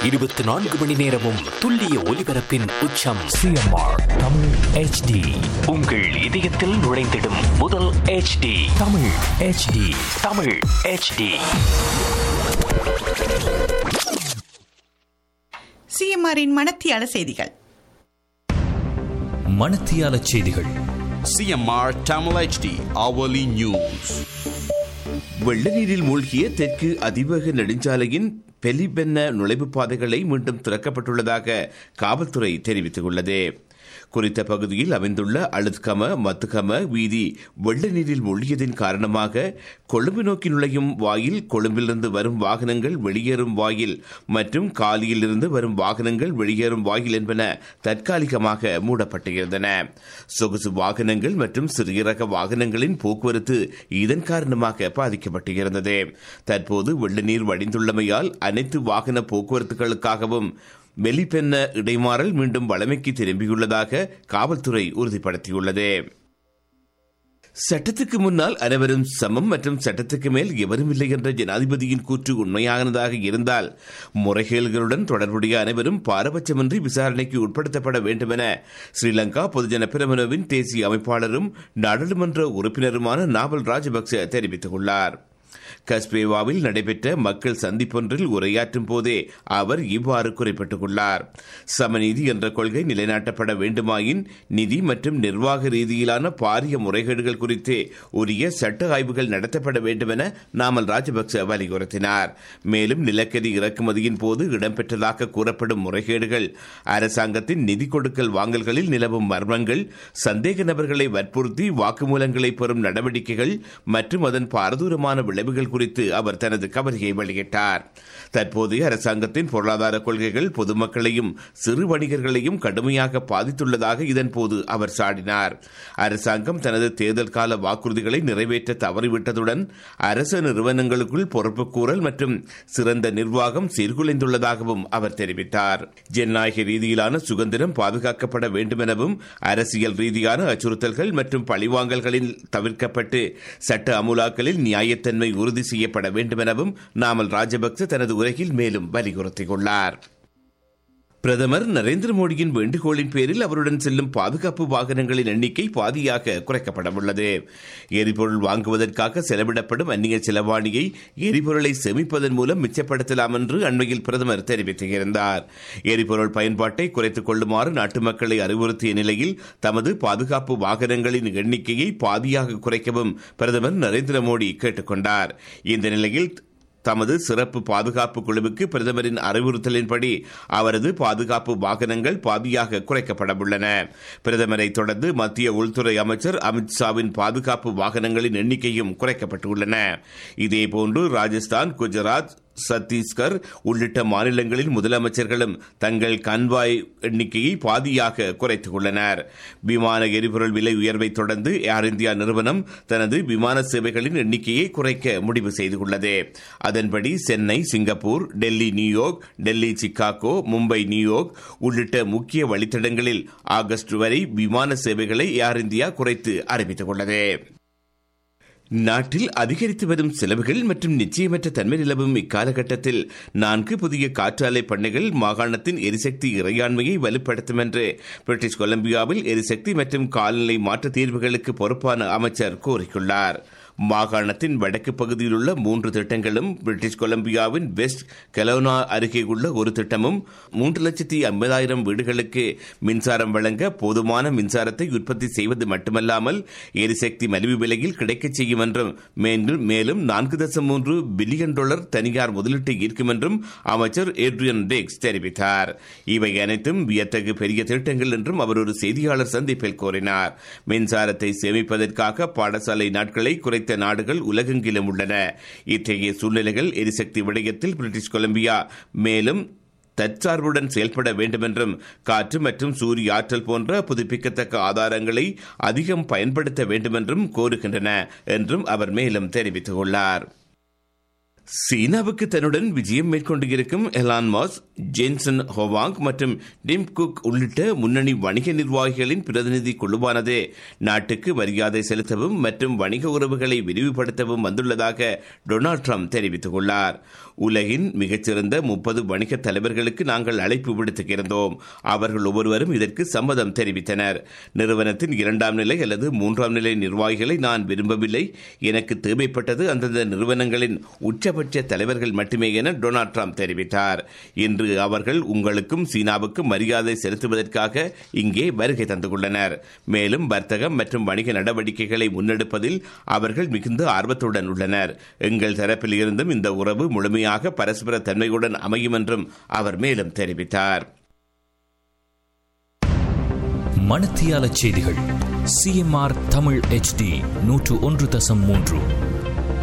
இருபத்தி நான்கு மணி நேரமும் துல்லிய ஒலிபரப்பின் உச்சம் சிஎம்ஆர் தமிழ் ஹெச்டி உங்கள் இதயத்தில் நுழைந்திடும் முதல் HD Tamil HD Tamil HD சிஎம்ஆரின் மனத்தியால செய்திகள் மணத்தியால செய்திகள் CMR Tamil HD hourly news. வெள்ள நீரில் மூழ்கிய தெற்கு அதிவேக நெடுஞ்சாலையின் பெலிபென்ன நுழைவுப் பாதைகளை மீண்டும் திறக்கப்பட்டுள்ளதாக காவல்துறை தெரிவித்துள்ளது குறித்த பகுதியில் அமைந்துள்ள அழுத்கம மத்துகம வீதி வெள்ள நீரில் மூழ்கியதின் காரணமாக கொழும்பு நோக்கி நுழையும் வாயில் கொழும்பிலிருந்து வரும் வாகனங்கள் வெளியேறும் வாயில் மற்றும் காலியிலிருந்து வரும் வாகனங்கள் வெளியேறும் வாயில் என்பன தற்காலிகமாக மூடப்பட்டிருந்தன சொகுசு வாகனங்கள் மற்றும் சிறிய ரக வாகனங்களின் போக்குவரத்து இதன் காரணமாக பாதிக்கப்பட்டிருந்தது தற்போது வெள்ள நீர் வடிந்துள்ளமையால் அனைத்து வாகன போக்குவரத்துகளுக்காகவும் வெளிப்பென்ன இடைமாறல் மீண்டும் வளமைக்கு திரும்பியுள்ளதாக காவல்துறை உறுதிப்படுத்தியுள்ளது சட்டத்துக்கு முன்னால் அனைவரும் சமம் மற்றும் சட்டத்துக்கு மேல் எவரும் இல்லை என்ற ஜனாதிபதியின் கூற்று உண்மையானதாக இருந்தால் முறைகேடுகளுடன் தொடர்புடைய அனைவரும் பாரபட்சமின்றி விசாரணைக்கு உட்படுத்தப்பட வேண்டும் என ஸ்ரீலங்கா பொதுஜன பிரமணவின் தேசிய அமைப்பாளரும் நாடாளுமன்ற உறுப்பினருமான நாவல் ராஜபக்ச தெரிவித்துள்ளார் கஸ்பேவாவில் நடைபெற்ற மக்கள் சந்திப்பொன்றில் உரையாற்றும் போதே அவர் இவ்வாறு குறிப்பிட்டுள்ளார் சமநீதி என்ற கொள்கை நிலைநாட்டப்பட வேண்டுமாயின் நிதி மற்றும் நிர்வாக ரீதியிலான பாரிய முறைகேடுகள் குறித்து உரிய சட்ட ஆய்வுகள் நடத்தப்பட வேண்டும் என நாமல் ராஜபக்ச வலியுறுத்தினார் மேலும் நிலக்கரி இறக்குமதியின் போது இடம்பெற்றதாக கூறப்படும் முறைகேடுகள் அரசாங்கத்தின் நிதி கொடுக்கல் வாங்கல்களில் நிலவும் மர்மங்கள் சந்தேக நபர்களை வற்புறுத்தி வாக்குமூலங்களை பெறும் நடவடிக்கைகள் மற்றும் அதன் பாரதூரமான விளைவுகள் குறித்து அவர் தனது கவலையை வெளியிட்டார் தற்போதைய அரசாங்கத்தின் பொருளாதார கொள்கைகள் பொதுமக்களையும் சிறு வணிகர்களையும் கடுமையாக பாதித்துள்ளதாக இதன்போது அவர் சாடினார் அரசாங்கம் தனது தேர்தல் கால வாக்குறுதிகளை நிறைவேற்ற தவறிவிட்டதுடன் அரசு நிறுவனங்களுக்குள் பொறுப்புக்கூறல் மற்றும் சிறந்த நிர்வாகம் சீர்குலைந்துள்ளதாகவும் அவர் தெரிவித்தார் ஜனநாயக ரீதியிலான சுதந்திரம் பாதுகாக்கப்பட வேண்டும் எனவும் அரசியல் ரீதியான அச்சுறுத்தல்கள் மற்றும் பழிவாங்கல்களில் தவிர்க்கப்பட்டு சட்ட அமுலாக்கலில் நியாயத்தன்மை உறுதி செய்யப்பட வேண்டும் எனவும் நாமல் ராஜபக்ச தனது உரையில் மேலும் வலியுறுத்தியுள்ளார் பிரதமர் நரேந்திர மோடியின் வேண்டுகோளின் பேரில் அவருடன் செல்லும் பாதுகாப்பு வாகனங்களின் எண்ணிக்கை பாதியாக குறைக்கப்பட உள்ளது எரிபொருள் வாங்குவதற்காக செலவிடப்படும் அந்நிய செலவாணியை எரிபொருளை சேமிப்பதன் மூலம் மிச்சப்படுத்தலாம் என்று அண்மையில் பிரதமர் தெரிவித்திருந்தார் எரிபொருள் பயன்பாட்டை குறைத்துக் கொள்ளுமாறு நாட்டு மக்களை அறிவுறுத்திய நிலையில் தமது பாதுகாப்பு வாகனங்களின் எண்ணிக்கையை பாதியாக குறைக்கவும் பிரதமர் நரேந்திர மோடி கேட்டுக் கொண்டார் இந்த நிலையில் தமது சிறப்பு பாதுகாப்பு குழுவுக்கு பிரதமரின் அறிவுறுத்தலின்படி அவரது பாதுகாப்பு வாகனங்கள் பாதியாக குறைக்கப்பட உள்ளன பிரதமரை தொடர்ந்து மத்திய உள்துறை அமைச்சர் அமித்ஷாவின் பாதுகாப்பு வாகனங்களின் எண்ணிக்கையும் குறைக்கப்பட்டுள்ளன இதேபோன்று ராஜஸ்தான் குஜராத் சத்தீஸ்கர் உள்ளிட்ட மாநிலங்களின் முதலமைச்சர்களும் தங்கள் கன்வாய் எண்ணிக்கையை பாதியாக குறைத்துள்ளனர் விமான எரிபொருள் விலை உயர்வை தொடர்ந்து ஏர் இந்தியா நிறுவனம் தனது விமான சேவைகளின் எண்ணிக்கையை குறைக்க முடிவு செய்துள்ளது அதன்படி Chennai Singapore Delhi New York Delhi Chicago Mumbai New York உள்ளிட்ட முக்கிய வழித்தடங்களில் ஆகஸ்ட் வரை விமான சேவைகளை ஏர் இந்தியா குறைத்து அறிவித்துள்ளது நாட்டில் அதிகரித்து வரும் செலவுகள் மற்றும் நிச்சயமற்ற தன்மை நிலவும் இக்காலகட்டத்தில் நான்கு புதிய காற்றாலை பண்ணைகள் மாகாணத்தின் எரிசக்தி இறையாண்மையை வலுப்படுத்தும் என்று பிரிட்டிஷ் கொலம்பியாவில் எரிசக்தி மற்றும் காலநிலை மாற்ற தீர்வுகளுக்கு பொறுப்பான அமைச்சர் கூறியுள்ளார் மாகாணத்தின் வடக்கு பகுதியில் உள்ள மூன்று திட்டங்களும் பிரிட்டிஷ் கொலம்பியாவின் வெஸ்ட் கெலோனா அருகே உள்ள ஒரு திட்டமும் மூன்று லட்சத்தி ஐம்பதாயிரம் வீடுகளுக்கு மின்சாரம் வழங்க போதுமான மின்சாரத்தை உற்பத்தி செய்வது மட்டுமல்லாமல் எரிசக்தி மலிவு விலையில் கிடைக்கச் செய்யும் என்றும் மேலும் நான்கு தசம் மூன்று பில்லியன் டாலர் தனியார் முதலீட்டை ஈர்க்கும் என்றும் அமைச்சர் ஏட்ரியன் டேக்ஸ் தெரிவித்தார் இவை அனைத்தும் வியத்தகு பெரிய திட்டங்கள் என்றும் அவர் ஒரு செய்தியாளர் சந்திப்பில் கூறினார் மின்சாரத்தை சேமிப்பதற்காக பாடசாலை நாட்களை குறை குறைத்த நாடுகள் உலகெங்கிலும் உள்ளன இத்தகைய சூழ்நிலைகள் எரிசக்தி விடயத்தில் பிரிட்டிஷ் கொலம்பியா மேலும் தற்சார்புடன் செயல்பட வேண்டும் என்றும் காற்று மற்றும் சூரிய ஆற்றல் போன்ற புதுப்பிக்கத்தக்க ஆதாரங்களை அதிகம் பயன்படுத்த வேண்டும் என்றும் கோருகின்றன என்றும் அவர் மேலும் தெரிவித்துள்ளார் சீனாவுக்கு தன்னுடன் விஜயம் மேற்கொண்டு இருக்கும் எலான் மாஸ் ஜேன்சன் ஹோவாங் மற்றும் டிம் குக் உள்ளிட்ட முன்னணி வணிக நிர்வாகிகளின் பிரதிநிதி குழுவானது நாட்டுக்கு மரியாதை செலுத்தவும் மற்றும் வணிக உறவுகளை விரிவுபடுத்தவும் வந்துள்ளதாக டொனால்ட் ட்ரம்ப் தெரிவித்துள்ளார் உலகின் மிகச்சிறந்த முப்பது வணிக தலைவர்களுக்கு நாங்கள் அழைப்பு விடுத்திருந்தோம் அவர்கள் ஒவ்வொருவரும் இதற்கு சம்மதம் தெரிவித்தனர் நிறுவனத்தின் இரண்டாம் நிலை அல்லது மூன்றாம் நிலை நிர்வாகிகளை நான் விரும்பவில்லை எனக்கு தேவைப்பட்டது அந்தந்த நிறுவனங்களின் உச்சபட்ச தலைவர்கள் மட்டுமே என டொனால்ட் ட்ரம்ப் தெரிவித்தார் இன்று அவர்கள் உங்களுக்கும் சீனாவுக்கும் மரியாதை செலுத்துவதற்காக இங்கே வருகை தந்துள்ளனர் மேலும் வர்த்தகம் மற்றும் வணிக நடவடிக்கைகளை முன்னெடுப்பதில் அவர்கள் மிகுந்த ஆர்வத்துடன் உள்ளனர் எங்கள் தரப்பில் இருந்தும் இந்த உறவு முழுமையாக பரஸ்பர தன்மையுடன் அமையும் என்றும் அவர் மேலும் தெரிவித்தார் மணத்தியால செய்திகள் சிஎம்ஆர் தமிழ் HD நூற்று ஒன்று தசம் மூன்று